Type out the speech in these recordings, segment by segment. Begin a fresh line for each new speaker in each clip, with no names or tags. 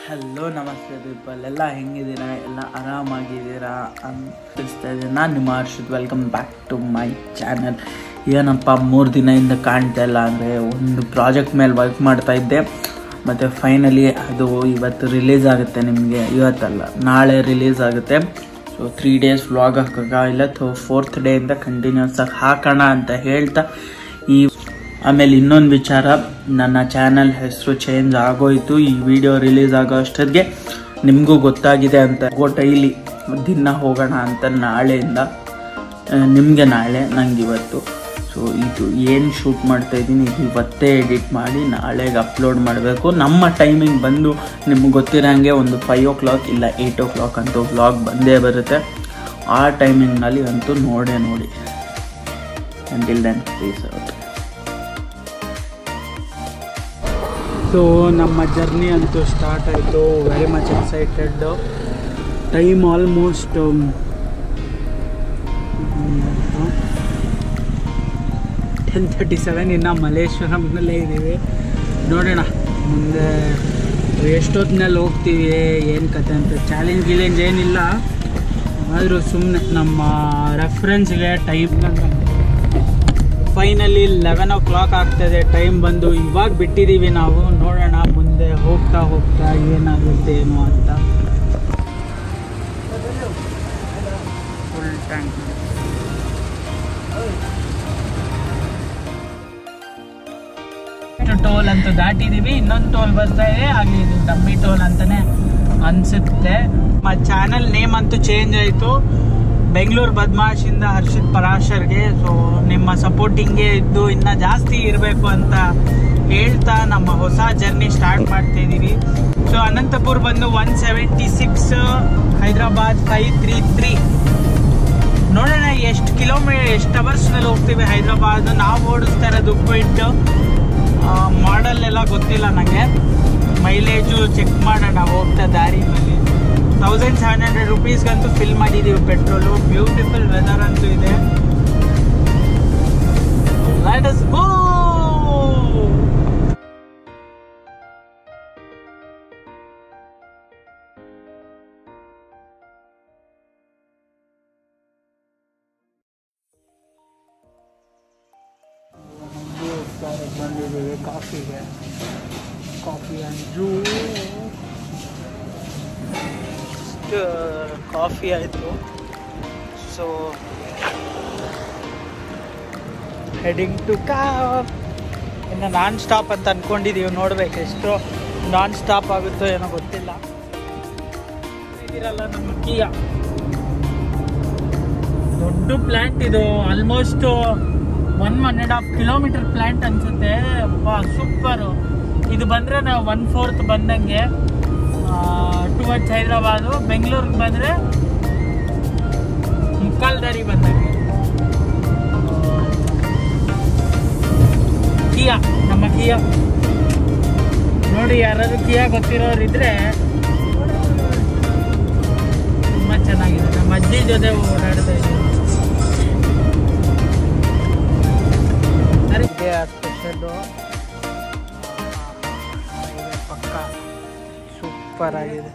hello ನಮಸ್ತೆ people ಎಲ್ಲ ಹೆಂಗಿದ್ದೀರಾ ಎಲ್ಲ ಆರಾಮಾಗಿದ್ದೀರಾ ಅನಿಸ್ತಾ ಇದೆ ನಾನು ನಿಮ್ಮ Harshit welcome back to my channel ಏನಪ್ಪ ಮೂರು ದಿನದಿಂದ ಕಾಣ್ತಾ ಇಲ್ಲ ಅಂದರೆ ಒಂದು ಪ್ರಾಜೆಕ್ಟ್ ಮೇಲೆ ವರ್ಕ್ ಮಾಡ್ತಾ ಇದ್ದೆ ಮತ್ತು ಫೈನಲಿ ಅದು ಇವತ್ತು ರಿಲೀಸ್ ಆಗುತ್ತೆ ನಿಮಗೆ ಇವತ್ತಲ್ಲ ನಾಳೆ ರಿಲೀಸ್ ಆಗುತ್ತೆ ಸೊ ತ್ರೀ ಡೇಸ್ ವ್ಲಾಗ್ ಹಾಕೋಕ್ಕಾಗಿಲ್ಲ ಥೋ ಫೋರ್ತ್ ಡೇಯಿಂದ ಕಂಟಿನ್ಯೂಸ್ ಆಗಿ ಹಾಕೋಣ ಅಂತ ಹೇಳ್ತಾ ಈ ಆಮೇಲೆ ಇನ್ನೊಂದು ವಿಚಾರ ನನ್ನ ಚಾನಲ್ ಹೆಸರು ಚೇಂಜ್ ಆಗೋಯ್ತು ಈ ವಿಡಿಯೋ ರಿಲೀಸ್ ಆಗೋ ಅಷ್ಟೊತ್ತಿಗೆ ನಿಮಗೂ ಗೊತ್ತಾಗಿದೆ ಅಂತ ಡೈಲಿ ದಿನ ಹೋಗೋಣ ಅಂತ ನಾಳೆಯಿಂದ ನಿಮಗೆ ನಾಳೆ ನಂಗೆ ಇವತ್ತು ಸೊ ಇದು ಏನು ಶೂಟ್ ಮಾಡ್ತಾ ಇದ್ದೀನಿ ಇದು ಇವತ್ತೇ ಎಡಿಟ್ ಮಾಡಿ ನಾಳೆಗೆ ಅಪ್ಲೋಡ್ ಮಾಡಬೇಕು ನಮ್ಮ ಟೈಮಿಂಗ್ ಬಂದು ನಿಮ್ಗೆ ಗೊತ್ತಿರೋಂಗೆ ಒಂದು ಫೈವ್ ಓ ಕ್ಲಾಕ್ ಇಲ್ಲ ಏಯ್ಟ್ ಓ ಕ್ಲಾಕ್ ಅಂತೂ ವ್ಲಾಗ್ ಬಂದೇ ಬರುತ್ತೆ ಆ ಟೈಮಿಂಗ್ನಲ್ಲಿ ಅಂತೂ ನೋಡೇ ನೋಡಿ until then peace out so ನಮ್ಮ ಜರ್ನಿ ಅಂತೂ ಸ್ಟಾರ್ಟ್ ಆಯಿತು very much excited time almost ten thirty seven ಇನ್ನು ಮಲ್ಲೇಶ್ವರಂನಲ್ಲೇ ಇದ್ದೀವಿ ನೋಡೋಣ ಮುಂದೆ ಎಷ್ಟೊತ್ತಿನಲ್ಲಿ ಹೋಗ್ತೀವಿ ಏನು ಕತೆ ಅಂತ ಚಾಲೆಂಜ್ ಗಿಲೆಂಜ್ ಏನಿಲ್ಲ ಆದರೂ ಸುಮ್ಮನೆ ನಮ್ಮ ರೆಫರೆನ್ಸ್ಗೆ time finally eleven o'clock ಆಗ್ತದೆ ಟೈಮ್ ಬಂದು ಇವಾಗ ಬಿಟ್ಟಿದ್ದೀವಿ ನಾವು ನೋಡೋಣ ಮುಂದೆ ಹೋಗ್ತಾ ಹೋಗ್ತಾ ಏನಾಗುತ್ತೆ ಏನು ಅಂತ ಫುಲ್ ಟ್ಯಾಂಕ್ ಟೋಲ್ ಅಂತ ದಾಟಿದೀವಿ ಇನ್ನೊಂದು ಟೋಲ್ ಬರ್ತಾ ಇದೆ ಹಾಗೆ ಇದು ಡಮ್ಮಿ ಟೋಲ್ ಅಂತಾನೆ ಅನ್ಸುತ್ತೆ ನಮ್ಮ ಚಾನಲ್ ನೇಮ್ ಅಂತೂ ಚೇಂಜ್ ಆಯಿತು ಬೆಂಗಳೂರು ಬದ್ಮಾಶಿಂದ ಹರ್ಷಿತ್ ಪರಾಶರ್ಗೆ ಸೊ ನಿಮ್ಮ ಸಪೋರ್ಟ್ ಹಿಂಗೆ ಇದ್ದು ಇನ್ನ ಜಾಸ್ತಿ ಇರಬೇಕು ಅಂತ ಹೇಳ್ತಾ ನಮ್ಮ ಹೊಸ ಜರ್ನಿ ಸ್ಟಾರ್ಟ್ ಮಾಡ್ತಾ ಇದ್ದೀವಿ ಸೊ ಅನಂತಪುರ್ ಬಂದು one seventy six Hyderabad five three three ನೋಡೋಣ ಎಷ್ಟು ಕಿಲೋಮೀಟರ್ ಎಷ್ಟು ಅವರ್ಸ್ನಲ್ಲಿ ಹೋಗ್ತೀವಿ ಹೈದರಾಬಾದ್ ನಾವು ಓಡಿಸ್ತಾ ಇರೋದು ಕ್ವಿಟ್ ಮಾಡಲ್ ಎಲ್ಲ ಗೊತ್ತಿಲ್ಲ ನನಗೆ ಮೈಲೇಜು ಚೆಕ್ ಮಾಡೋಣ ಹೋಗ್ತಾ ದಾರಿನಲ್ಲಿ ತೌಸಂಡ್ ಸೆವೆನ್ ಹಂಡ್ರೆಡ್ ರುಪೀಸ್ಗಂತೂ ಫಿಲ್ ಮಾಡಿದ್ದೀವಿ ಪೆಟ್ರೋಲು ಬ್ಯೂಟಿಫುಲ್ ವೆದರ್ ಅಂತೂ ಇದೆ ಲೆಟ್ ಅಸ್ ಗೋ ಬಂದಿದ್ದೀವಿ ಕಾಫಿಗೆ ಕಾಫಿ ಅಂಜು ಕಾಫಿ ಆಯಿತು ಸೊ ಹೆಡಿಂಗ್ ಟು ಕಾಫ್ ಇನ್ನು ನಾನ್ ಸ್ಟಾಪ್ ಅಂತ ಅಂದ್ಕೊಂಡಿದ್ದೀವಿ ನೋಡ್ಬೇಕು ಎಷ್ಟು ನಾನ್ ಸ್ಟಾಪ್ ಆಗುತ್ತೋ ಏನೋ ಗೊತ್ತಿಲ್ಲ ಇದಿರಲ್ಲ ನಮ್ಮ ಕಿಯಾ ದೊಡ್ಡ ಪ್ಲ್ಯಾಂಟ್ ಇದು almost one one and half kilometre plant ಅನ್ಸುತ್ತೆ ಸೂಪರು ಇದು ಬಂದರೆ ನಾವು ಒನ್ ಫೋರ್ತ್ ಬಂದಂಗೆ ಟುವರ್ಡ್ಸ್ ಹೈದ್ರಾಬಾದು ಬೆಂಗಳೂರಿಗೆ ಬಂದರೆ ಮುಕ್ಕಾಲ್ ದಾರಿ ಬಂದಂಗೆ ಕಿಯಾ ನಮ್ಮ ಕಿಯಾ ನೋಡಿ ಯಾರಾದ್ರೂ ಕಿಯಾ ಗೊತ್ತಿರೋರು ಇದ್ರೆ ತುಂಬ ಚೆನ್ನಾಗಿದೆ ನಮ್ಮ ಅಜ್ಜಿ ಜೊತೆ ಓಡಾಡ್ತಾ ಇದ್ದೀವಿ ಇದೆ ಸ್ಪೆಷಲ್ಲು ಪಕ್ಕ ಸೂಪರ್ ಆಗಿದೆ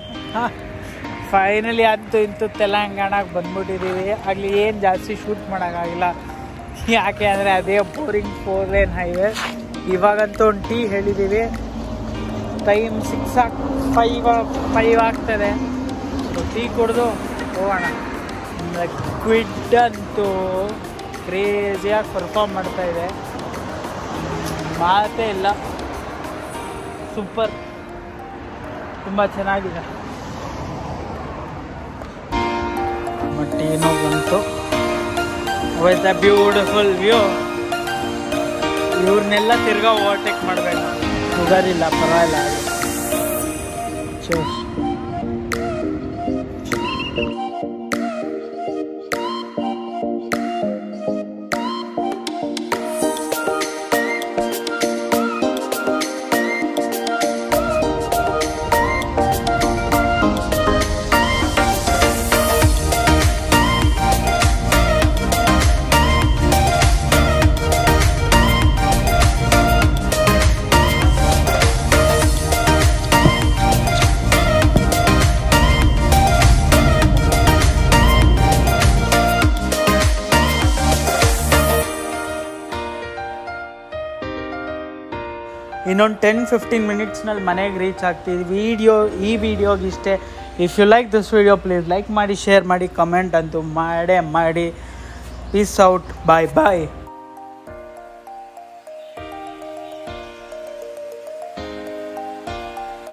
ಫೈನಲಿ ಅಂತೂ ಇಂತೂ ತೆಲಂಗಾಣಕ್ಕೆ ಬಂದ್ಬಿಟ್ಟಿದ್ದೀವಿ ಆಗಲಿ ಏನು ಜಾಸ್ತಿ ಶೂಟ್ ಮಾಡೋಕ್ಕಾಗಿಲ್ಲ ಯಾಕೆ ಅಂದರೆ ಅದೇ ಬೋರಿಂಗ್ ಫೋರ್ ಲೇನ್ ಹೈವೇ ಇವಾಗಂತೂ ಒಂದು ಟೀ ಹೇಳಿದ್ದೀವಿ ಟೈಮ್ ಸಿಕ್ಸ್ ಆಗ್ ಫೈವ್ ಫೈವ್ ಆಗ್ತದೆ ಟೀ ಕುಡಿದು ಹೋಗೋಣ ಕ್ವಿಡ್ ಅಂತೂ ಕ್ರೇಜಿಯಾಗಿ ಪರ್ಫಾರ್ಮ್ ಮಾಡ್ತಾ ಇದೆ ಮಾತೇ ಇಲ್ಲ ಸೂಪರ್ ತುಂಬ ಚೆನ್ನಾಗಿದೆ ಮಟ್ಟೇನೋ ಬಂತು ವಿತ್ ಅ ಬ್ಯೂಟಿಫುಲ್ ವ್ಯೂ ಇವ್ರನ್ನೆಲ್ಲ ತಿರ್ಗಾ ಓವರ್ಟೇಕ್ ಮಾಡಬೇಕು ಹೋಗೋದಿಲ್ಲ ಪರವಾಗಿಲ್ಲ ಚೋಸ್ ಇನ್ನೊಂದು ಟೆನ್ ಫಿಫ್ಟೀನ್ ಮಿನಿಟ್ಸ್ನಲ್ಲಿ ಮನೆಗೆ ರೀಚ್ ಆಗ್ತೀವಿ ವಿಡಿಯೋ ಈ ವಿಡಿಯೋಗೆ ಇಷ್ಟೇ if you like this video please like ಮಾಡಿ ಶೇರ್ ಮಾಡಿ ಕಮೆಂಟ್ ಅಂತೂ ಮಾಡೇ ಮಾಡಿ ಪೀಸ್ ಔಟ್ ಬಾಯ್ ಬಾಯ್